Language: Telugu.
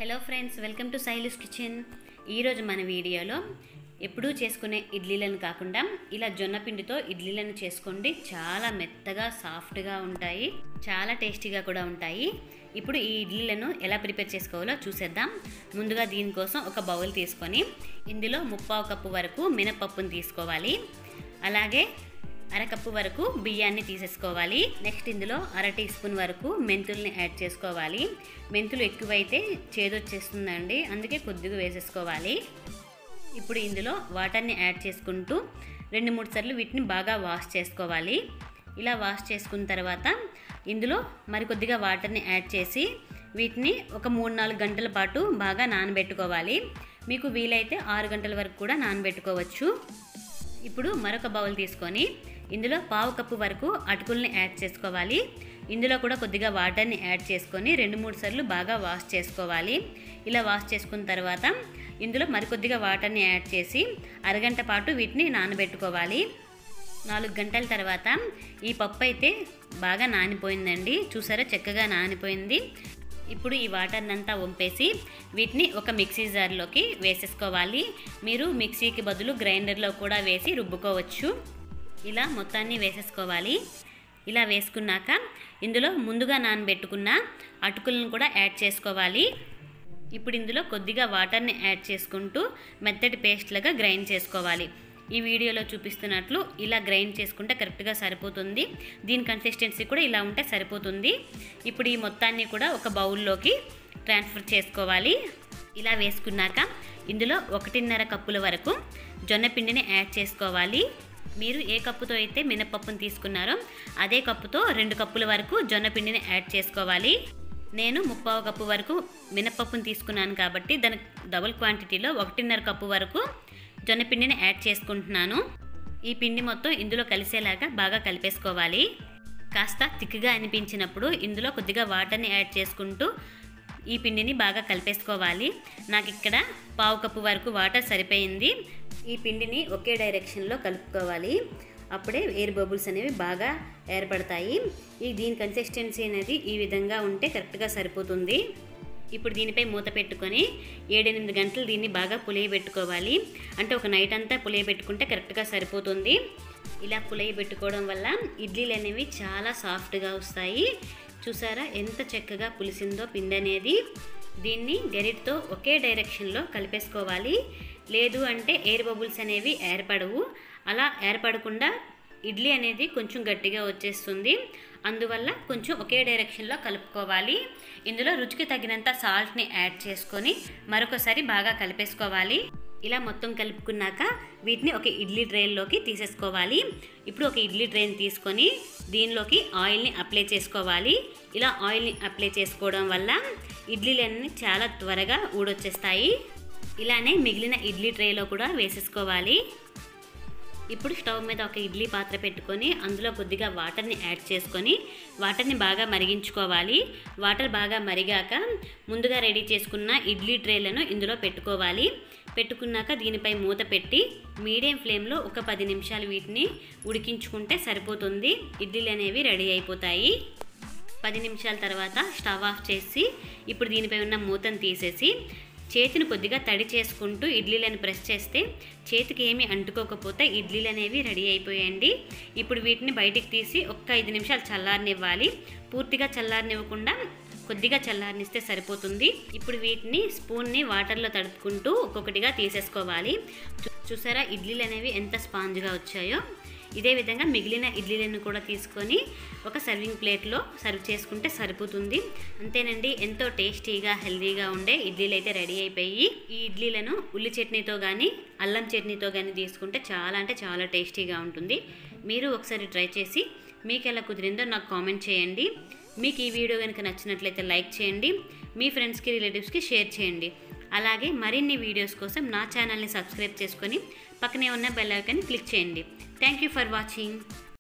hello friends welcome to Sailu's kitchen ఈరోజు మన వీడియోలో ఎప్పుడూ చేసుకునే ఇడ్లీలను కాకుండా ఇలా జొన్న పిండితో ఇడ్లీలను చేసుకోండి చాలా మెత్తగా సాఫ్ట్గా ఉంటాయి చాలా టేస్టీగా కూడా ఉంటాయి ఇప్పుడు ఈ ఇడ్లీలను ఎలా ప్రిపేర్ చేసుకోవాలో చూసేద్దాం ముందుగా దీనికోసం ఒక బౌల్ తీసుకొని ఇందులో ముప్పావు కప్పు వరకు మినపప్పును తీసుకోవాలి అలాగే అరకప్పు వరకు బియ్యాన్ని తీసేసుకోవాలి నెక్స్ట్ ఇందులో అర టీ స్పూన్ వరకు మెంతుల్ని యాడ్ చేసుకోవాలి మెంతులు ఎక్కువైతే చేదొచ్చేస్తుందండి అందుకే కొద్దిగా వేసేసుకోవాలి ఇప్పుడు ఇందులో వాటర్ని యాడ్ చేసుకుంటూ రెండు మూడు సార్లు వీటిని బాగా వాష్ చేసుకోవాలి ఇలా వాష్ చేసుకున్న తర్వాత ఇందులో మరికొద్దిగా వాటర్ని యాడ్ చేసి వీటిని ఒక మూడు నాలుగు గంటల పాటు బాగా నానబెట్టుకోవాలి మీకు వీలైతే ఆరు గంటల వరకు కూడా నానబెట్టుకోవచ్చు ఇప్పుడు మరొక బౌల్ తీసుకొని ఇందులో పావు కప్పు వరకు అటుకుల్ని యాడ్ చేసుకోవాలి ఇందులో కూడా కొద్దిగా వాటర్ని యాడ్ చేసుకొని రెండు మూడు సార్లు బాగా వాష్ చేసుకోవాలి ఇలా వాష్ చేసుకున్న తర్వాత ఇందులో మరికొద్దిగా వాటర్ని యాడ్ చేసి అరగంట పాటు వీటిని నానబెట్టుకోవాలి నాలుగు గంటల తర్వాత ఈ పప్పు అయితే బాగా నానిపోయిందండి చూసారా చక్కగా నానిపోయింది ఇప్పుడు ఈ వాటర్ని అంతా వంపేసి వీటిని ఒక మిక్సీ జార్లోకి వేసేసుకోవాలి మీరు మిక్సీకి బదులు గ్రైండర్లో కూడా వేసి రుబ్బుకోవచ్చు ఇలా మొత్తాన్ని వేసేసుకోవాలి ఇలా వేసుకున్నాక ఇందులో ముందుగా నానబెట్టుకున్న అటుకులను కూడా యాడ్ చేసుకోవాలి ఇప్పుడు ఇందులో కొద్దిగా వాటర్ని యాడ్ చేసుకుంటూ మెత్తటి పేస్ట్ లాగా గ్రైండ్ చేసుకోవాలి ఈ వీడియోలో చూపిస్తున్నట్లు ఇలా గ్రైండ్ చేసుకుంటే కరెక్ట్గా సరిపోతుంది దీని కన్సిస్టెన్సీ కూడా ఇలా ఉంటే సరిపోతుంది ఇప్పుడు ఈ మొత్తాన్ని కూడా ఒక బౌల్లోకి ట్రాన్స్ఫర్ చేసుకోవాలి ఇలా వేసుకున్నాక ఇందులో ఒకటిన్నర కప్పుల వరకు జొన్న పిండిని యాడ్ చేసుకోవాలి మీరు ఏ కప్పుతో అయితే మినపప్పును తీసుకున్నారో అదే కప్పుతో రెండు కప్పుల వరకు జొన్న పిండిని యాడ్ చేసుకోవాలి నేను ముప్పావు కప్పు వరకు మినపప్పును తీసుకున్నాను కాబట్టి దానికి డబుల్ క్వాంటిటీలో ఒకటిన్నర కప్పు వరకు జొన్న పిండిని యాడ్ చేసుకుంటున్నాను ఈ పిండి మొత్తం ఇందులో కలిసేలాగా బాగా కలిపేసుకోవాలి కాస్త తిక్కుగా అనిపించినప్పుడు ఇందులో కొద్దిగా వాటర్ని యాడ్ చేసుకుంటూ ఈ పిండిని బాగా కలిపేసుకోవాలి నాకు ఇక్కడ పావు కప్పు వరకు వాటర్ సరిపోయింది ఈ పిండిని ఒకే డైరెక్షన్లో కలుపుకోవాలి అప్పుడే ఎయిర్ బబుల్స్ అనేవి బాగా ఏర్పడతాయి ఈ దీని కన్సిస్టెన్సీ అనేది ఈ విధంగా ఉంటే కరెక్ట్గా సరిపోతుంది ఇప్పుడు దీనిపై మూత పెట్టుకొని ఏడెనిమిది గంటలు దీన్ని బాగా పులియబెట్టుకోవాలి అంటే ఒక నైట్ అంతా పులియబెట్టుకుంటే కరెక్ట్గా సరిపోతుంది ఇలా పులియబెట్టుకోవడం వల్ల ఇడ్లీలు అనేవి చాలా సాఫ్ట్గా వస్తాయి చూసారా ఎంత చక్కగా పులిసిందో పిండి అనేది దీన్ని గరిటతో ఒకే డైరెక్షన్లో కలిపేసుకోవాలి లేదు అంటే ఎయిర్ బబుల్స్ అనేవి ఏర్పడవు అలా ఏర్పడకుండా ఇడ్లీ అనేది కొంచెం గట్టిగా వచ్చేస్తుంది అందువల్ల కొంచెం ఒకే డైరెక్షన్లో కలుపుకోవాలి ఇందులో రుచికి తగినంత సాల్ట్ని యాడ్ చేసుకొని మరొకసారి బాగా కలిపేసుకోవాలి ఇలా మొత్తం కలుపుకున్నాక వీటిని ఒక ఇడ్లీ ట్రైన్లోకి తీసేసుకోవాలి ఇప్పుడు ఒక ఇడ్లీ ట్రైన్ తీసుకొని దీనిలోకి ఆయిల్ని అప్లై చేసుకోవాలి ఇలా ఆయిల్ని అప్లై చేసుకోవడం వల్ల ఇడ్లీలన్నీ చాలా త్వరగా ఊడొచ్చేస్తాయి ఇలానే మిగిలిన ఇడ్లీ ట్రేలో కూడా వేసేసుకోవాలి ఇప్పుడు స్టవ్ మీద ఒక ఇడ్లీ పాత్ర పెట్టుకొని అందులో కొద్దిగా వాటర్ని యాడ్ చేసుకొని వాటర్ని బాగా మరిగించుకోవాలి వాటర్ బాగా మరిగాక ముందుగా రెడీ చేసుకున్న ఇడ్లీ ట్రేలను ఇందులో పెట్టుకోవాలి పెట్టుకున్నాక దీనిపై మూత పెట్టి మీడియం ఫ్లేమ్లో ఒక పది నిమిషాలు వీటిని ఉడికించుకుంటే సరిపోతుంది ఇడ్లీలు అనేవి రెడీ అయిపోతాయి పది నిమిషాల తర్వాత స్టవ్ ఆఫ్ చేసి ఇప్పుడు దీనిపై ఉన్న మూతను తీసేసి చేతిని కొద్దిగా తడి చేసుకుంటూ ఇడ్లీలను ప్రెస్ చేస్తే చేతికి ఏమీ అంటుకోకపోతే ఇడ్లీలు అనేవి రెడీ అయిపోయాయండి ఇప్పుడు వీటిని బయటికి తీసి ఒక్క ఐదు నిమిషాలు చల్లారనివ్వాలి పూర్తిగా చల్లారనివ్వకుండా కొద్దిగా చల్లారనిస్తే సరిపోతుంది ఇప్పుడు వీటిని స్పూన్ని వాటర్లో తడుపుకుంటూ ఒక్కొక్కటిగా తీసేసుకోవాలి చూసారా ఇడ్లీలు అనేవి ఎంత స్పాంజ్గా వచ్చాయో ఇదే విధంగా మిగిలిన ఇడ్లీలను కూడా తీసుకొని ఒక సర్వింగ్ ప్లేట్లో సర్వ్ చేసుకుంటే సరిపోతుంది అంతేనండి ఎంతో టేస్టీగా హెల్తీగా ఉండే ఇడ్లీలు అయితే రెడీ అయిపోయి ఈ ఇడ్లీలను ఉల్లి చట్నీతో కానీ అల్లం చట్నీతో కానీ తీసుకుంటే చాలా అంటే చాలా టేస్టీగా ఉంటుంది మీరు ఒకసారి ట్రై చేసి మీకు ఎలా కుదిరిందో నాకు కామెంట్ చేయండి మీకు ఈ వీడియో కనుక నచ్చినట్లయితే లైక్ చేయండి మీ ఫ్రెండ్స్కి రిలేటివ్స్కి షేర్ చేయండి అలాగే మరిన్ని వీడియోస్ కోసం నా ఛానల్ని సబ్స్క్రైబ్ చేసుకొని పక్కనే ఉన్న బెల్ ఐకాన్ని క్లిక్ చేయండి థ్యాంక్ యూ ఫర్ వాచింగ్